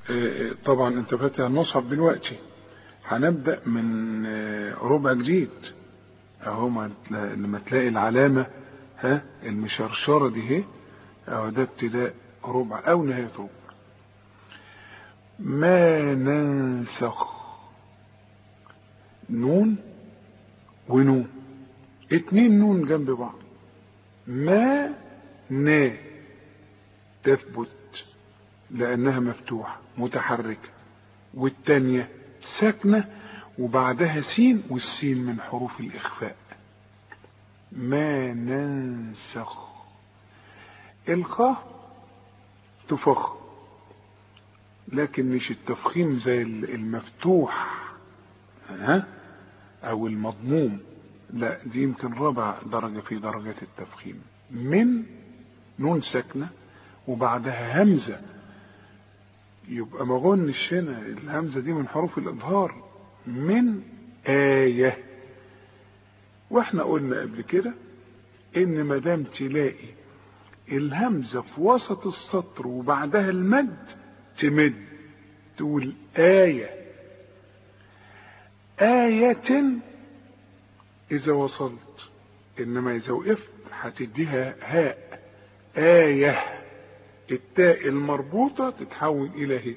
آه، طبعا انت فاتح المصحف دلوقتي هنبدأ من آه، ربع جديد اهو ما تلا- لما تلاقي العلامة ها المشرشرة دي اهي اهو ده ابتداء ربع او نهاية ربع ما ننسخ نون ونون اتنين نون جنب بعض ما نا تثبت لأنها مفتوحة متحركة والتانية ساكنة وبعدها سين والسين من حروف الإخفاء ما ننسخ الخاء تفخ لكن مش التفخيم زي المفتوح ها او المضموم لا دي يمكن رابع درجة في درجات التفخيم من نون ساكنة وبعدها همزة يبقى ما غنش هنا الهمزة دي من حروف الإظهار من آية واحنا قلنا قبل كده ان ما دام تلاقي الهمزة في وسط السطر وبعدها المد تمد تقول آية آية إذا وصلت إنما إذا وقفت هتديها هاء آية التاء المربوطة تتحول إلى هاء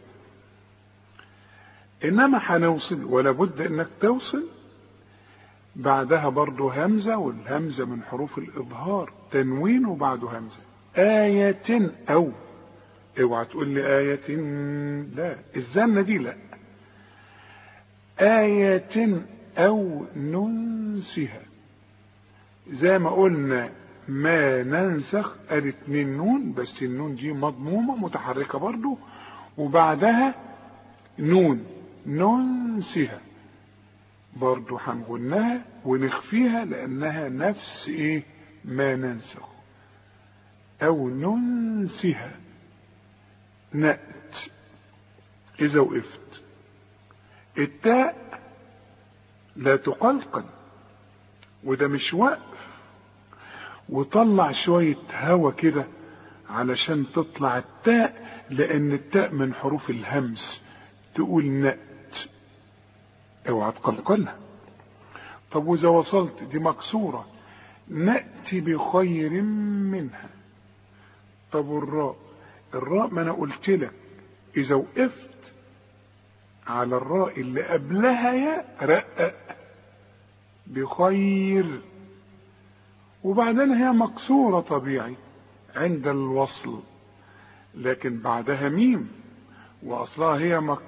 إنما هنوصل ولا بد إنك توصل بعدها برضو همزة والهمزة من حروف الإظهار تنوين وبعده همزة آية أو اوعى تقول لي آية لا الزنة دي لا آية أو ننسها زي ما قلنا ما ننسخ قالت من نون بس النون دي مضمومة متحركة برضو وبعدها نون ننسها برضو هنغنها ونخفيها لأنها نفس إيه ما ننسخ أو ننسها نأت إذا وقفت التاء لا تقلقل وده مش وقف وطلع شوية هوا كده علشان تطلع التاء لأن التاء من حروف الهمس تقول نأت اوعى تقلقلها طب وإذا وصلت دي مكسورة نأتي بخير منها طب والراء الراء ما انا قلت لك اذا وقفت على الراء اللي قبلها يا رقق بخير وبعدين هي مكسورة طبيعي عند الوصل لكن بعدها ميم واصلها هي مك...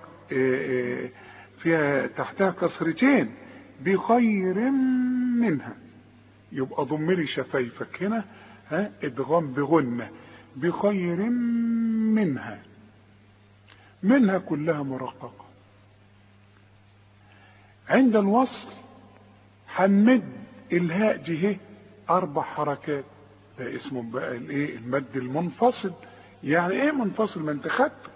فيها تحتها كسرتين بخير منها يبقى ضم لي شفايفك هنا ها ادغام بغنه بخير منها منها كلها مرققة عند الوصل هنمد الهاء دي هي اربع حركات ده اسمه بقى الايه المد المنفصل يعني ايه منفصل ما انت خدته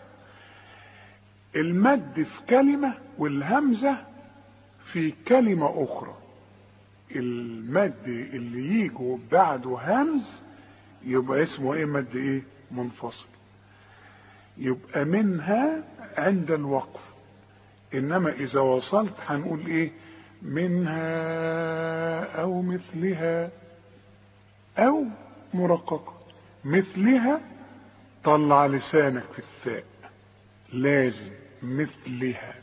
المد في كلمة والهمزة في كلمة اخرى المد اللي يجوا بعده همز يبقى اسمه ايه مد ايه منفصل يبقى منها عند الوقف انما اذا وصلت هنقول ايه منها او مثلها او مرققة مثلها طلع لسانك في الثاء لازم مثلها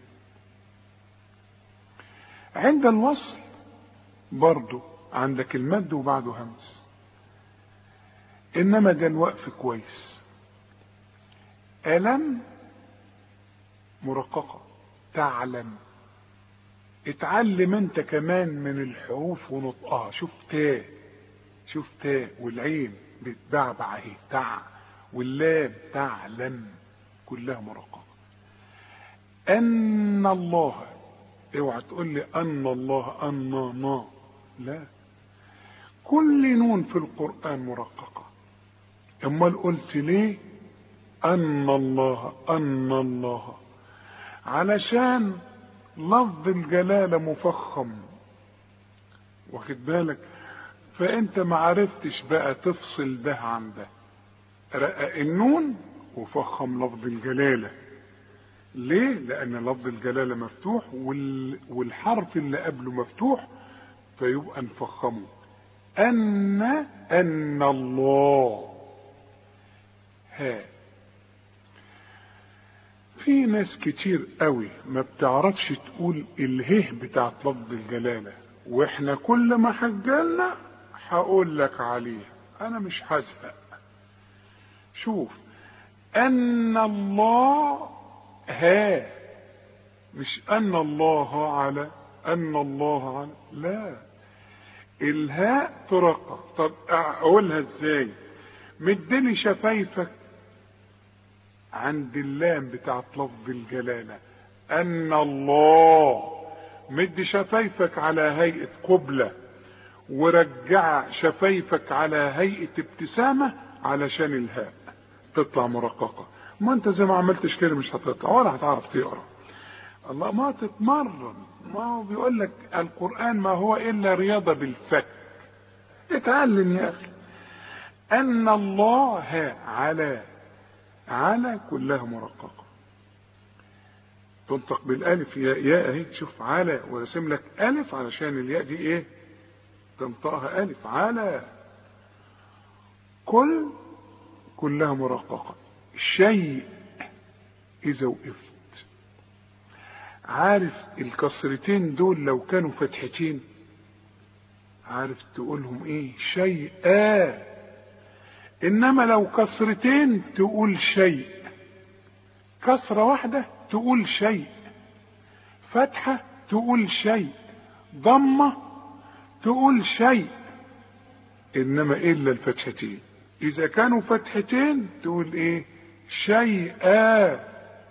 عند الوصل برضو عندك المد وبعده همس انما ده الوقف كويس الم مرققه تعلم اتعلم انت كمان من الحروف ونطقها شوف تاء شوف تاء والعين بتبعبع اهي تع واللام تعلم كلها مرققه ان الله اوعى تقول لي ان الله ان نا لا كل نون في القران مرققه امال قلت ليه ان الله ان الله علشان لفظ الجلاله مفخم واخد بالك فانت ما عرفتش بقى تفصل ده عن ده رقق النون وفخم لفظ الجلاله ليه لان لفظ الجلالة مفتوح وال... والحرف اللي قبله مفتوح فيبقى نفخمه ان ان الله ها في ناس كتير قوي ما بتعرفش تقول اله بتاعت لفظ الجلالة واحنا كل ما حجلنا هقول لك عليه انا مش هزهق شوف ان الله ها مش ان الله على ان الله على لا الهاء ترقى طب اقولها ازاي مدني شفايفك عند اللام بتاعت لفظ الجلالة ان الله مد شفايفك على هيئة قبلة ورجع شفايفك على هيئة ابتسامة علشان الهاء تطلع مرققة ما انت زي ما عملتش كده مش هتطلع ولا هتعرف تقرا الله ما تتمرن ما هو بيقول لك القرآن ما هو إلا رياضة بالفك اتعلم يا أخي أن الله على على كلها مرققة تنطق بالالف يا ياء اهي شوف على ورسم لك الف علشان الياء دي ايه تنطقها الف على كل كلها مرققة شيء اذا وقفت عارف الكسرتين دول لو كانوا فتحتين عارف تقولهم ايه شيئا انما لو كسرتين تقول شيء كسرة واحدة تقول شيء فتحة تقول شيء ضمة تقول شيء انما الا الفتحتين اذا كانوا فتحتين تقول ايه شيئا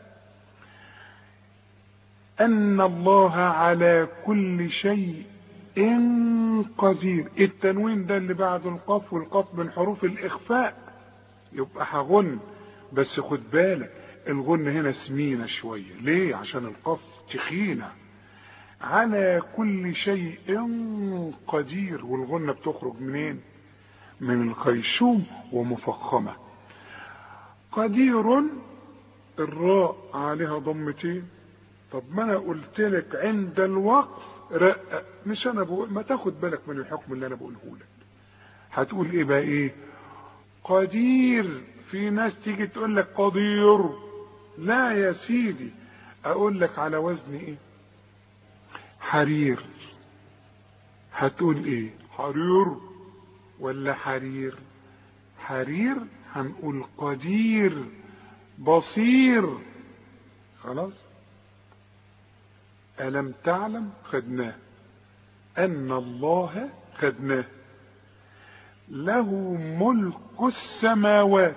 ان الله على كل شيء قدير التنوين ده اللي بعد القاف والقاف من حروف الاخفاء يبقى هغن بس خد بالك الغن هنا سمينة شوية ليه عشان القاف تخينة على كل شيء قدير والغنة بتخرج منين من الخيشوم ومفخمة قدير الراء عليها ضمتين طب ما انا قلت لك عند الوقف رقق مش انا بقول ما تاخد بالك من الحكم اللي انا بقوله لك هتقول ايه بقى ايه قدير في ناس تيجي تقول لك قدير لا يا سيدي اقول لك على وزن ايه حرير هتقول ايه حرير ولا حرير حرير هنقول قدير بصير خلاص ألم تعلم خدناه أن الله خدناه له ملك السماوات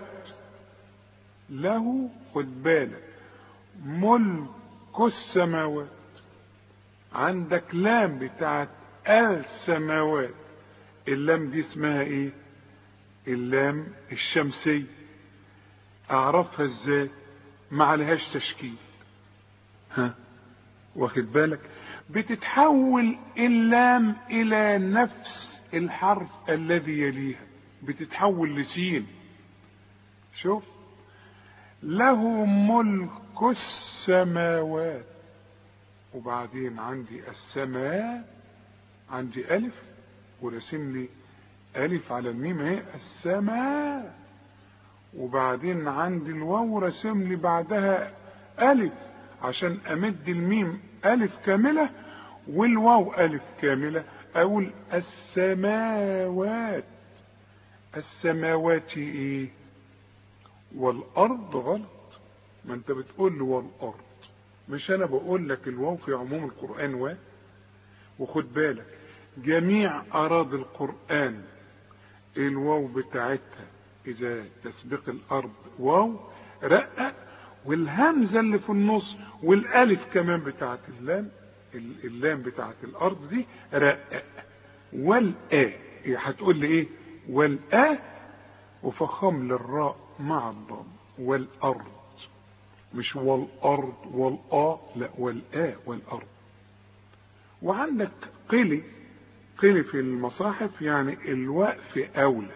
له خد بالك ملك السماوات عندك لام بتاعت السماوات اللام دي اسمها ايه اللام الشمسية اعرفها ازاي ما عليهاش تشكيل ها واخد بالك بتتحول اللام الى نفس الحرف الذي يليها بتتحول لسين شوف له ملك السماوات وبعدين عندي السماء عندي الف ورسم لي الف على الميم اهي السماء وبعدين عندي الواو رسم لي بعدها الف عشان امد الميم الف كاملة والواو الف كاملة اقول السماوات السماوات ايه والارض غلط ما انت بتقول له والارض مش انا بقول لك الواو في عموم القرآن و وخد بالك جميع اراضي القرآن الواو بتاعتها اذا تسبق الارض واو رقق والهمزة اللي في النص والالف كمان بتاعت اللام اللام بتاعت الارض دي رقق والآ هتقول لي ايه والآ وفخم للراء مع الضم والارض مش والارض والآ لا والآ والارض وعندك قلي قلي في المصاحف يعني الوقف اولى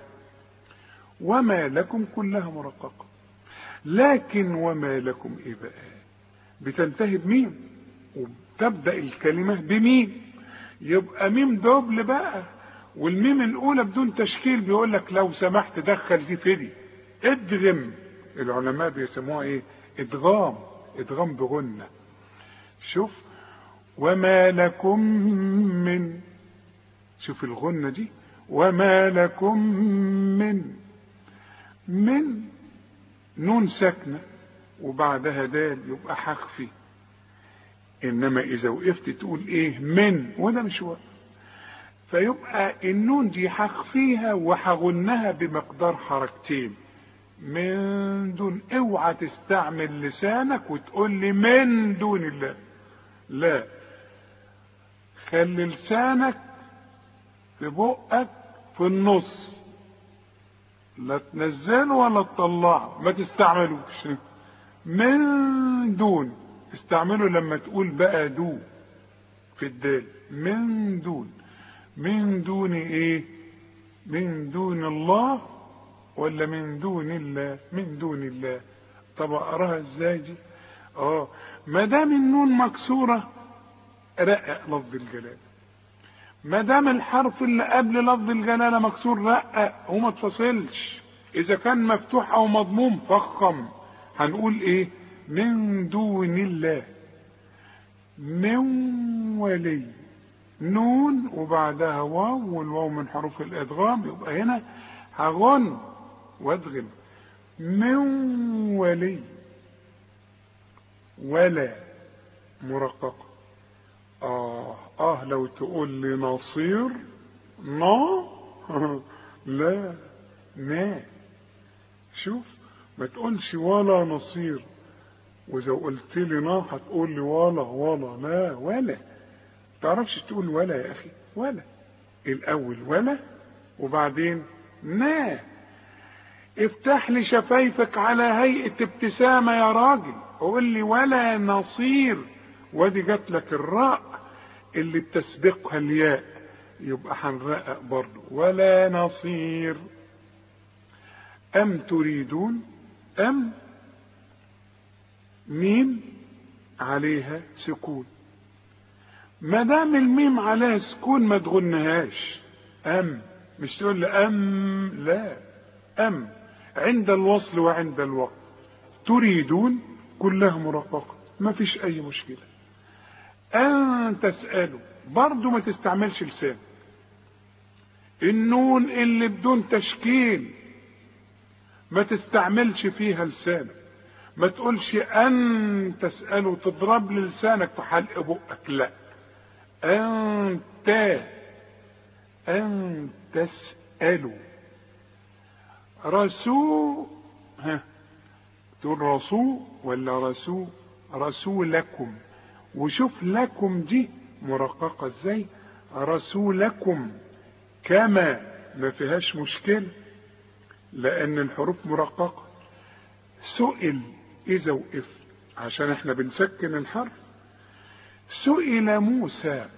وما لكم كلها مرققه لكن وما لكم ايه بقى بتنتهي بميم وتبدأ الكلمة بميم يبقى ميم دبل بقى والميم الأولى بدون تشكيل بيقول لك لو سمحت دخل دي في دي ادغم العلماء بيسموها ايه ادغام ادغام بغنة شوف وما لكم من شوف الغنة دي وما لكم من من نون ساكنة وبعدها دال يبقى حخفي انما اذا وقفت تقول ايه من وده مش وقف فيبقى النون دي هخفيها وهغنها بمقدار حركتين من دون اوعى تستعمل لسانك وتقول لي من دون الله لا خلي لسانك في بقك في النص لا تنزله ولا تطلعه ما تستعملوش من دون استعمله لما تقول بقى دو في الدال من دون من دون ايه من دون الله ولا من دون الله من دون الله طب اقراها ازاي دي اه ما دام النون مكسوره رقق لفظ الجلاله ما دام الحرف اللي قبل لفظ الجلاله مكسور رقق وما تفصلش اذا كان مفتوح او مضموم فخم هنقول ايه من دون الله من ولي نون وبعدها واو والواو من حروف الادغام يبقى هنا هغن وادغم من ولي ولا مرققة آه آه لو تقول لي نصير نا لا ما شوف ما تقولش ولا نصير واذا قلت لي نا هتقول لي ولا ولا لا ولا تعرفش تقول ولا يا اخي ولا الاول ولا وبعدين نا افتح لي شفايفك على هيئة ابتسامة يا راجل قول لي ولا نصير وادي جات لك الراء اللي بتسبقها الياء يبقى هنرقق برضه ولا نصير أم تريدون أم ميم عليها سكون ما دام الميم عليها سكون ما تغنهاش أم مش تقول لي أم لا أم عند الوصل وعند الوقت تريدون كلها مرققة ما فيش أي مشكلة أن تسألوا برضو ما تستعملش لسان النون اللي بدون تشكيل ما تستعملش فيها لسانك ما تقولش أن تسألوا تضرب لسانك في حلق بقك لا أنت أن تسألوا رسول ها تقول رسول ولا رسول رسولكم وشوف لكم دي مرققة ازاي رسولكم كما ما فيهاش مشكلة لأن الحروف مرققة سئل إذا وقف عشان احنا بنسكن الحرف سئل موسى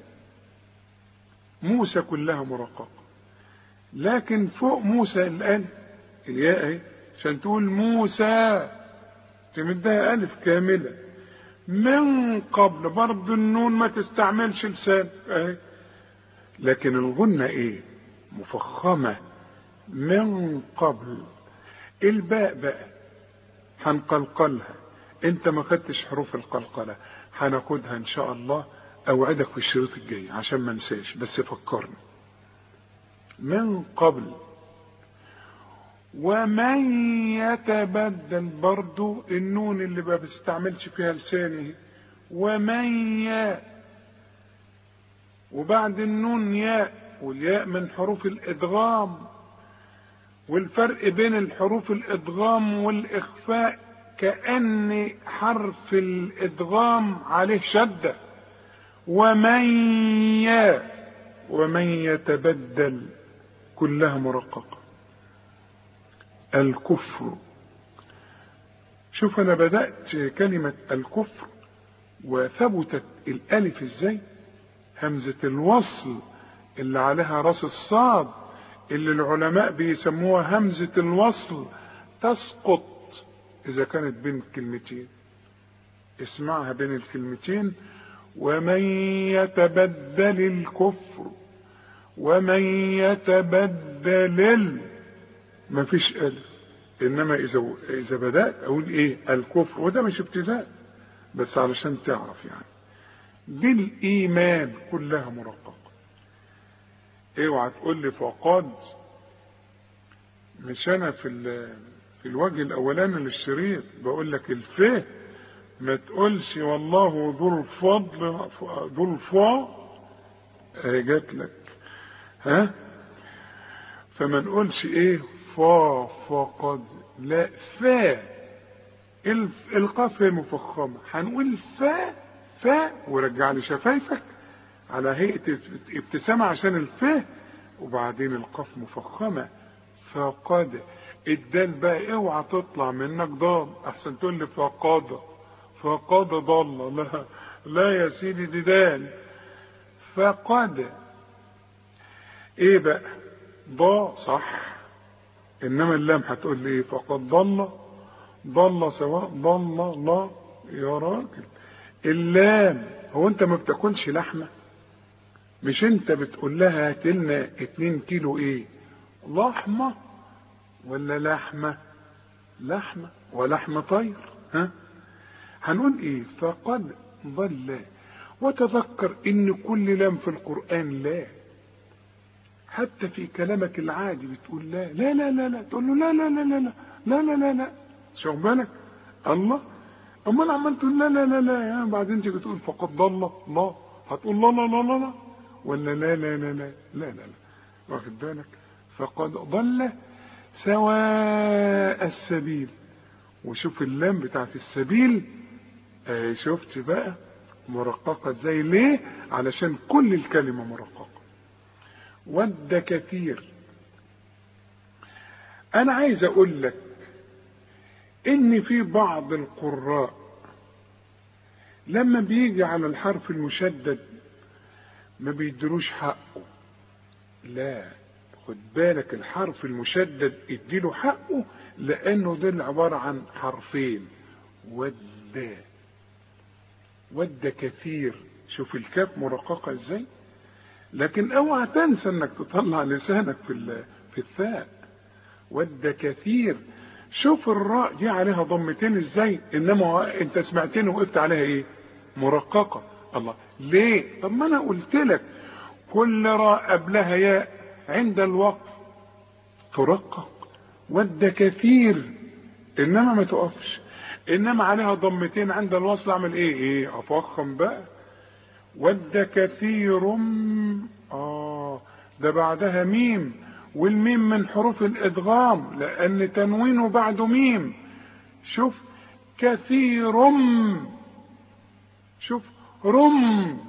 موسى كلها مرققة لكن فوق موسى الآن الياء اهي عشان تقول موسى تمدها ألف كاملة من قبل برضه النون ما تستعملش لسان اهي لكن الغنة ايه مفخمة من قبل الباء بقى هنقلقلها انت ما خدتش حروف القلقلة هناخدها ان شاء الله اوعدك في الشريط الجاي عشان ما انساش بس فكرني من قبل ومن يتبدل برضو النون اللي ما بستعملش فيها لساني ومن يا وبعد النون ياء والياء من حروف الادغام والفرق بين الحروف الادغام والاخفاء كأن حرف الادغام عليه شدة ومن يا ومن يتبدل كلها مرققة الكفر شوف انا بدأت كلمة الكفر وثبتت الالف ازاي همزة الوصل اللي عليها راس الصاد اللي العلماء بيسموها همزة الوصل تسقط اذا كانت بين كلمتين اسمعها بين الكلمتين ومن يتبدل الكفر ومن يتبدل ال ما فيش ألف إنما إذا إذا بدأت أقول إيه الكفر وده مش ابتداء بس علشان تعرف يعني بالإيمان كلها مرققة اوعى تقول لي فقد مش أنا في في الوجه الأولاني للشريط بقول لك الفه ما تقولش والله ذو الفضل ذو الفا جات لك ها فما نقولش ايه فا فقد لا فا القاف هي مفخمة هنقول فا فا ورجع لي شفايفك على هيئة ابتسامة عشان الفا وبعدين القاف مفخمة فقد الدال بقى اوعى تطلع منك ضاد احسن تقول لي فقد فقد ضل لا لا يا سيدي دي دال فقد ايه بقى ضا صح انما اللام هتقول لي ايه فقد ضل ضل سواء ضل لا يا راجل اللام هو انت ما بتاكلش لحمه مش انت بتقول لها هات لنا 2 كيلو ايه لحمه ولا لحمه لحمه ولحم طير ها هنقول ايه فقد ضل وتذكر ان كل لام في القرآن لا حتى في كلامك العادي بتقول لا لا لا لا لا تقول له لا لا لا لا لا لا لا لا لا شو بالك الله امال عمال تقول لا لا لا لا يعني بعدين تيجي تقول فقد ضل لا هتقول لا لا لا لا لا ولا لا لا لا لا لا لا لا واخد بالك فقد ضل سواء السبيل وشوف اللام بتاعت السبيل آه شفت بقى مرققة ازاي ليه علشان كل الكلمة مرققة ود كثير انا عايز اقول لك ان في بعض القراء لما بيجي على الحرف المشدد ما بيدروش حقه لا خد بالك الحرف المشدد اديله حقه لانه ده عبارة عن حرفين ود ود كثير شوف الكاف مرققة ازاي لكن اوعى تنسى انك تطلع لسانك في في الثاء ود كثير شوف الراء دي عليها ضمتين ازاي انما انت سمعتني وقفت عليها ايه مرققة الله ليه طب ما انا قلت لك كل راء قبلها ياء عند الوقف ترقق ود كثير انما ما تقفش انما عليها ضمتين عند الوصل اعمل ايه ايه افخم بقى ود كثير اه ده بعدها ميم والميم من حروف الادغام لان تنوينه بعده ميم شوف كثير شوف رم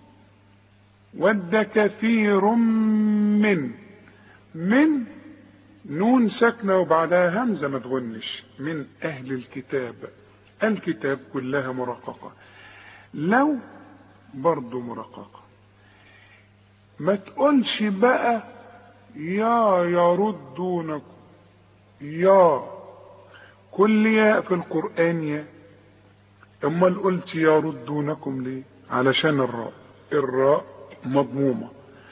ود كثير من من نون ساكنة وبعدها همزة ما تغنش من أهل الكتاب الكتاب كلها مرققة لو برضو مرققة ما تقولش بقى يا يردونكم يا كل ياء في القرآن يا امال قلت يردونكم ليه علشان الراء الراء مضمومة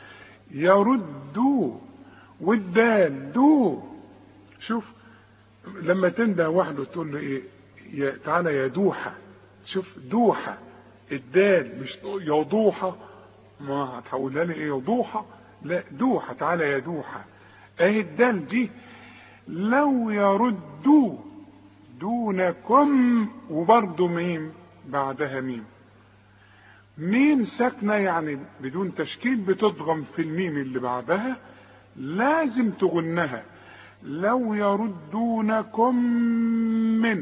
يردوا والدال دو شوف لما تنده واحده تقول له ايه يا تعالى يا دوحة شوف دوحة الدال مش يا ضوحة ما هتحولها لي ايه يا ضوحة لا دوحة تعالى يا دوحة اهي الدال دي لو يردوا دونكم وبرضه ميم بعدها ميم ميم ساكنة يعني بدون تشكيل بتضغم في الميم اللي بعدها لازم تغنها لو يردونكم من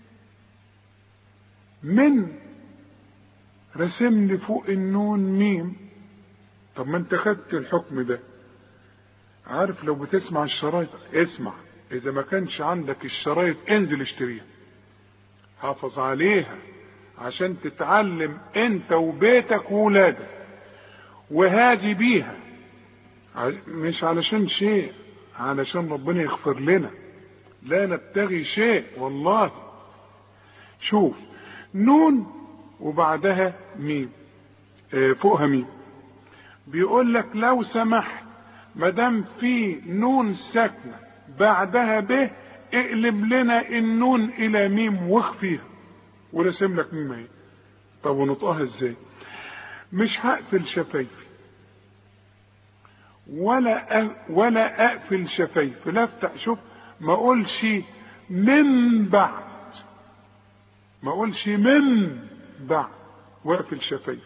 من رسم لي فوق النون ميم طب ما انت خدت الحكم ده عارف لو بتسمع الشرايط اسمع اذا ما كانش عندك الشرايط انزل اشتريها حافظ عليها عشان تتعلم انت وبيتك وولادك وهادي بيها مش علشان شيء علشان ربنا يغفر لنا لا نبتغي شيء والله شوف نون وبعدها ميم آه، فوقها ميم بيقول لك لو سمحت ما دام في نون ساكنه بعدها ب اقلب لنا النون الى ميم واخفيها ورسم لك ميم اهي طب ونطقها ازاي مش هقفل شفايفي ولا أ... ولا اقفل شفايفي لا افتح شوف ما اقولش من بعد ما اقولش من بعد واقفل شفايفي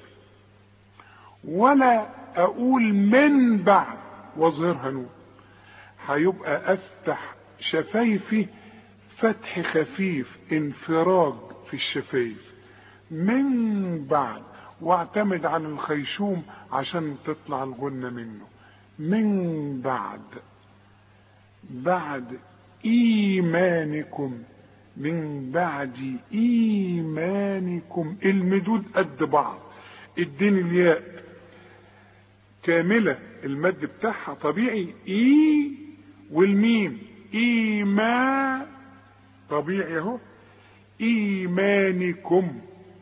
ولا اقول من بعد واظهرها نون هيبقى افتح شفايفي فتح خفيف انفراج في الشفايف من بعد واعتمد على الخيشوم عشان تطلع الغنة منه من بعد بعد ايمانكم من بعد ايمانكم المدود قد بعض اديني الياء كاملة المد بتاعها طبيعي اي والميم ايما طبيعي اهو ايمانكم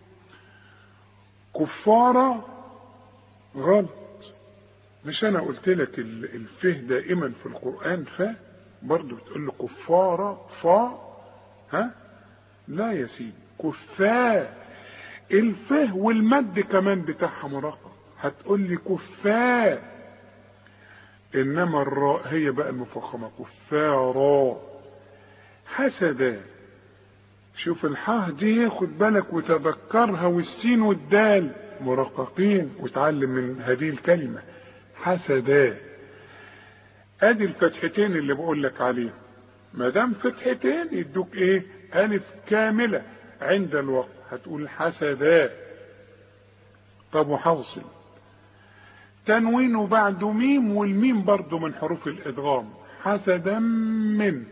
كفارة غلط مش انا قلت لك الفه دائما في القرآن ف برضه بتقول له كفارة فا ها لا يا سيدي كفاء الفه والمد كمان بتاعها مرقم هتقول لي كفاء انما الراء هي بقى المفخمه كفارا حسدا شوف الحاء دي خد بالك وتذكرها والسين والدال مرققين وتعلم من هذه الكلمه حسدا ادي الفتحتين اللي بقول لك عليهم ما دام فتحتين يدوك ايه الف كامله عند الوقت هتقول حسدا طب وحوصل تنوين وبعده ميم والميم برضه من حروف الادغام حسدا من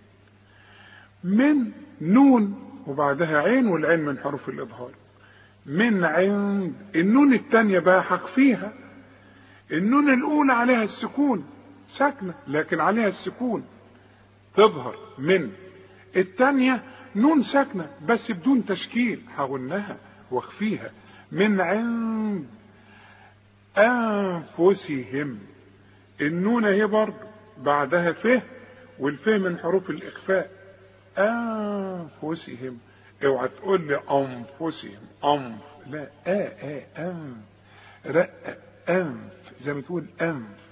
من نون وبعدها عين والعين من حروف الاظهار من عند النون التانية بقى حقفيها النون الاولى عليها السكون ساكنة لكن عليها السكون تظهر من التانية نون ساكنة بس بدون تشكيل هغنها واخفيها من عند أنفسهم النون هي برضه بعدها فه والفه من حروف الإخفاء أنفسهم اوعى تقول لي أنفسهم أنف لا آ آ أنف رق أنف زي ما تقول أنف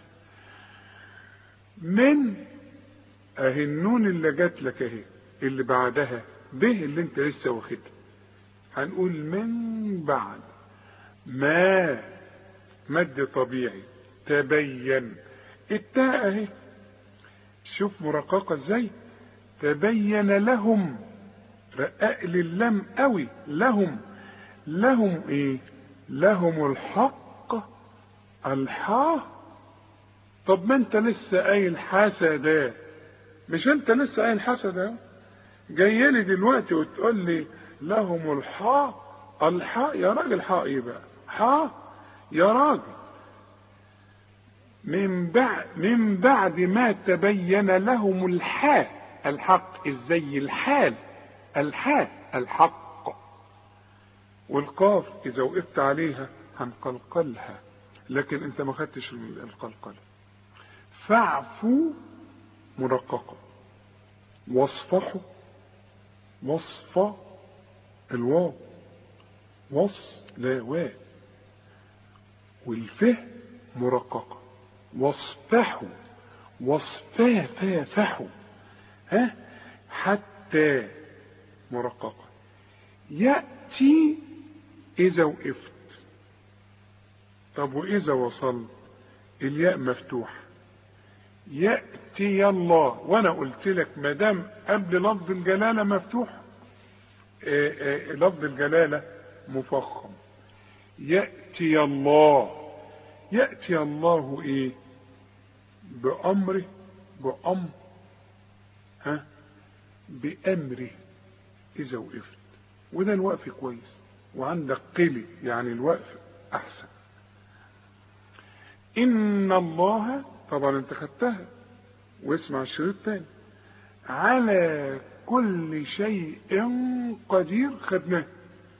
من أهي النون اللي جات لك أهي اللي بعدها به اللي أنت لسه واخدها هنقول من بعد ما مد طبيعي تبين التاء اهي شوف مرققة ازاي تبين لهم رقاق للم قوي لهم لهم ايه لهم الحق الحا طب ما انت لسه قايل حسدا مش انت لسه قايل حسدا جاي لي دلوقتي وتقول لي لهم الحا الحا يا راجل حا ايه بقى حا يا راجل من بعد من بعد ما تبين لهم الحال الحق ازاي الحال الحال الحق والقاف اذا وقفت عليها هنقلقلها لكن انت ما خدتش القلقله فاعفوا مرققه واصفحوا وصف الواو وص لا واو والفه مرققة واصفحوا واصفا فا فحوا ها حتى مرققة يأتي إذا وقفت طب وإذا وصلت الياء مفتوح يأتي الله وأنا قلت لك ما دام قبل لفظ الجلالة مفتوح آآ آآ لفظ الجلالة مفخم يأتي الله يأتي الله ايه بأمره بأمر ها بأمره إذا وقفت وده الوقف كويس وعندك قلي يعني الوقف أحسن إن الله طبعا انت خدتها واسمع الشريط تاني على كل شيء قدير خدناه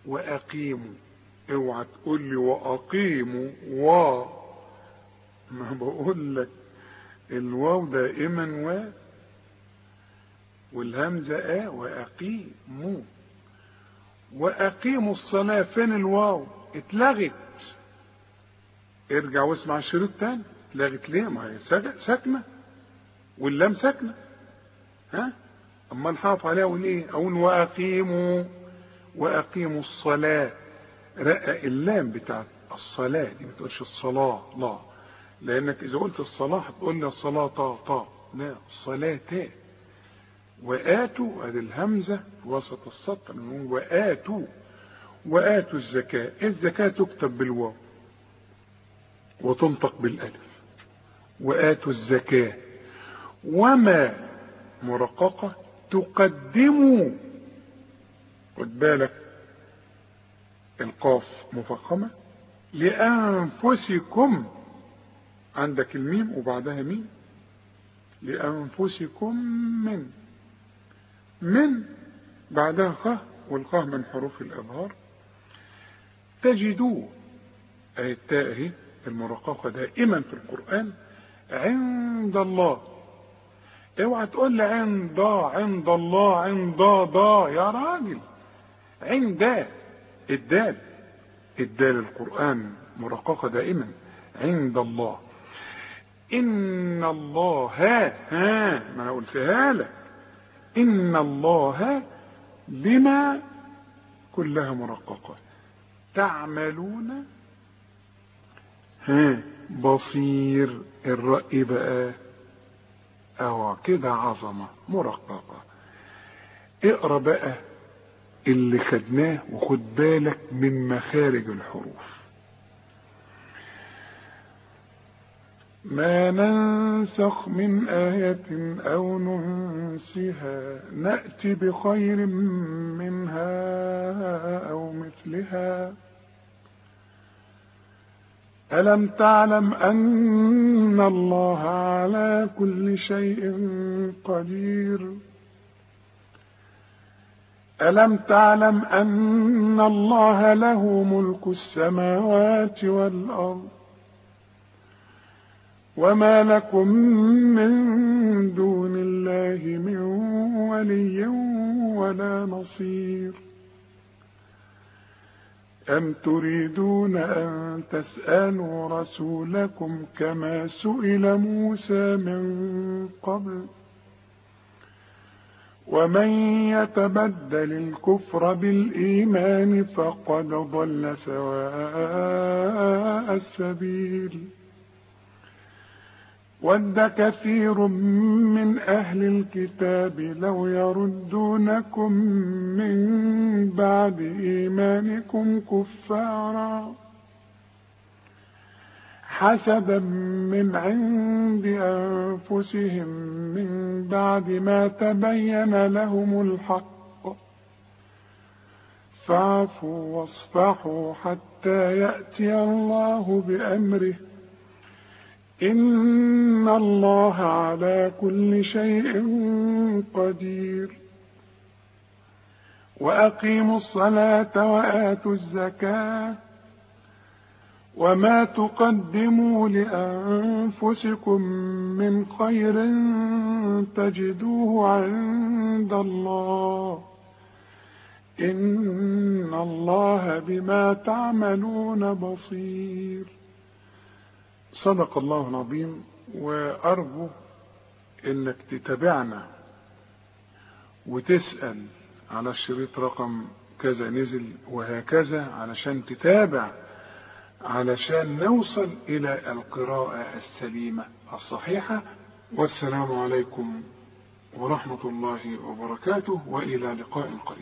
وأقيموا اوعى تقول لي وأقيموا و ما بقول لك الواو دائما و والهمزة آ وأقيموا وأقيموا الصلاة فين الواو اتلغت ارجع واسمع الشريط تاني اتلغت ليه ما هي ساكنة واللام ساكنة ها اما نحافظ عليها اقول ايه اقول واقيموا واقيموا الصلاة رقق اللام بتاعت الصلاة دي ما تقولش الصلاة لا لانك اذا قلت الصلاة هتقول لي الصلاة طا طا لا الصلاة تا وآتوا ادي الهمزة في وسط السطر نقول وآتوا وآتوا الزكاة الزكاة تكتب بالواو وتنطق بالألف وآتوا الزكاة وما مرققة تقدموا خد بالك القاف مفخمة لأنفسكم عندك الميم وبعدها ميم لأنفسكم من من بعدها خ والخاء من حروف الإظهار تجدوه أي التاء المرققة دائما في القرآن عند الله اوعى تقول لي عند عند الله عند ضا يا راجل عند الدال الدال القرآن مرققة دائما عند الله إن الله ها ما أنا قلتها لك إن الله بما كلها مرققة تعملون ها بصير الرأي بقى اه كده عظمة مرققة اقرا بقى اللي خدناه وخد بالك من مخارج الحروف ما ننسخ من آية أو ننسها نأتي بخير منها أو مثلها ألم تعلم أن الله على كل شيء قدير ألم تعلم أن الله له ملك السماوات والأرض وما لكم من دون الله من ولي ولا نصير أم تريدون أن تسألوا رسولكم كما سئل موسى من قبل ومن يتبدل الكفر بالإيمان فقد ضل سواء السبيل ود كثير من أهل الكتاب لو يردونكم من بعد إيمانكم كفارا حسدا من عند أنفسهم من بعد ما تبين لهم الحق فاعفوا واصفحوا حتى يأتي الله بأمره إن الله على كل شيء قدير وأقيموا الصلاة وآتوا الزكاة وما تقدموا لأنفسكم من خير تجدوه عند الله إن الله بما تعملون بصير صدق الله العظيم وأرجو إنك تتابعنا وتسأل على الشريط رقم كذا نزل وهكذا علشان تتابع علشان نوصل إلى القراءة السليمة الصحيحة والسلام عليكم ورحمة الله وبركاته وإلى لقاء قريب